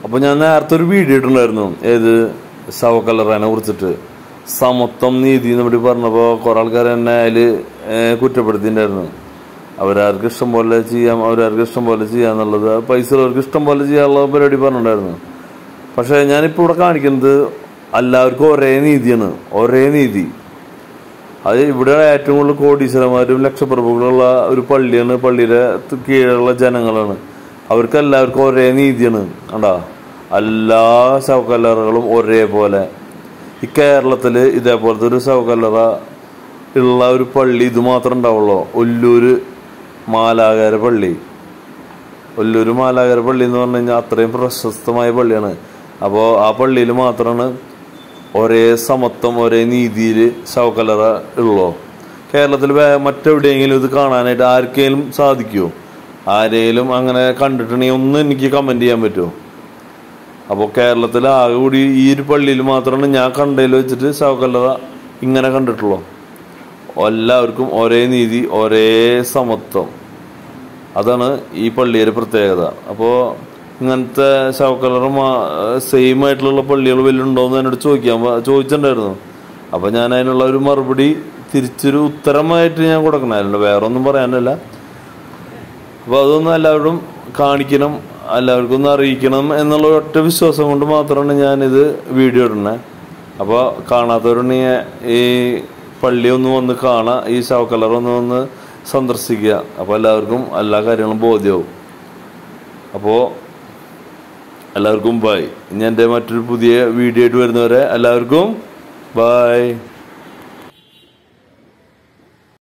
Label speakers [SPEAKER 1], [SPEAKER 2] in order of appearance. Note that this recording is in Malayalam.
[SPEAKER 1] അപ്പോൾ ഞാൻ നേരത്തെ ഒരു വീഡിയോ ഇട്ടിട്ടുണ്ടായിരുന്നു ഏത് ശവക്കല്ലറനെ കുറിച്ചിട്ട് സമത്വം നീതി എന്ന് പറ്റി പറഞ്ഞപ്പോൾ കുറേ ആൾക്കാർ എന്നെ അതിൽ കുറ്റപ്പെടുത്തിയിട്ടുണ്ടായിരുന്നു അവരാർക്ക് ഇഷ്ടം പോലെ ചെയ്യാം അവരാർക്ക് ഇഷ്ടം പോലെ ചെയ്യാന്നുള്ളത് പൈസ ഉള്ളവർക്ക് ഇഷ്ടം പോലെ ചെയ്യാനുള്ള പരിപാടി പറഞ്ഞിട്ടുണ്ടായിരുന്നു പക്ഷേ ഞാനിപ്പോൾ ഇവിടെ കാണിക്കുന്നത് എല്ലാവർക്കും ഒരേ നീതിയാണ് ഒരേ നീതി അത് ഇവിടെ ഏറ്റവും കൂടുതൽ കോടീശ്വരന്മാരും ലക്ഷപ്രഭുക്കളുള്ള ഒരു പള്ളിയാണ് പള്ളിയുടെ ത- കീഴിലുള്ള ജനങ്ങളാണ് അവർക്ക് എല്ലാവർക്കും ഒരേ നീതിയാണ് കണ്ടാ എല്ലാ ശവക്കല്ലറകളും ഒരേപോലെ ഈ കേരളത്തിൽ ഇതേപോലത്തെ ഒരു ശവക്കല്ലറ ഉള്ള ഒരു പള്ളി ഇത് മാത്രം ഉണ്ടാവുള്ളൂ ഒല്ലൂര് മാലാകാര പള്ളി ഒല്ലൂര് മാലാകര പള്ളി എന്ന് പറഞ്ഞു കഴിഞ്ഞാൽ അത്രയും പ്രശസ്തമായ പള്ളിയാണ് അപ്പോൾ ആ പള്ളിയിൽ മാത്രമാണ് ഒരേ സമത്വം ഒരേ നീതിയിൽ ശവക്കലറ ഉള്ളോ കേരളത്തിൽ വേ- മറ്റെവിടെയെങ്കിലും ഇത് കാണാനായിട്ട് ആർക്കെങ്കിലും സാധിക്കുമോ ആരെങ്കിലും അങ്ങനെ കണ്ടിട്ടുണ്ടെങ്കിൽ ഒന്ന് എനിക്ക് കമൻറ്റ് ചെയ്യാൻ പറ്റുമോ അപ്പോൾ കേരളത്തിൽ ആകെ കൂടി ഈ ഒരു പള്ളിയിൽ മാത്രമാണ് ഞാൻ കണ്ടതിൽ വെച്ചിട്ട് ശവക്കല്ലറ ഇങ്ങനെ കണ്ടിട്ടുള്ളൂ എല്ലാവർക്കും ഒരേ നീതി ഒരേ സമത്വം അതാണ് ഈ പള്ളിയുടെ പ്രത്യേകത അപ്പോൾ ഇങ്ങനത്തെ ശവക്കലർ സെയിം ആയിട്ടുള്ള പള്ളികൾ വല്ലുണ്ടോ എന്ന് എന്നോട് ചോദിക്കാൻ പ- ചോദിച്ചിട്ടുണ്ടായിരുന്നു അപ്പോൾ ഞാൻ അതിനുള്ള ഒരു മറുപടി തിരിച്ചൊരു ഉത്തരമായിട്ട് ഞാൻ കൊടുക്കണം അല്ലാണ്ട് വേറെ ഒന്നും പറയാനല്ല അപ്പോൾ അതൊന്നും എല്ലാവരും കാണിക്കണം എല്ലാവർക്കും ഒന്ന് അറിയിക്കണം എന്നുള്ള ഒറ്റ വിശ്വാസം കൊണ്ട് മാത്രമാണ് ഞാനിത് വീഡിയോ ഇടുന്നത് അപ്പോൾ കാണാത്തവരുണ്ടെങ്കിൽ ഈ പള്ളി ഒന്ന് വന്ന് കാണാം ഈ ശവക്കലർ ഒന്ന് വന്ന് സന്ദർശിക്കുക അപ്പോൾ എല്ലാവർക്കും എല്ലാ കാര്യങ്ങളും ബോധ്യമാവും അപ്പോൾ എല്ലാവർക്കും ബൈ ഇനി എൻ്റെ മറ്റൊരു പുതിയ വീഡിയോ ആയിട്ട് വരുന്നവരെ എല്ലാവർക്കും ബൈ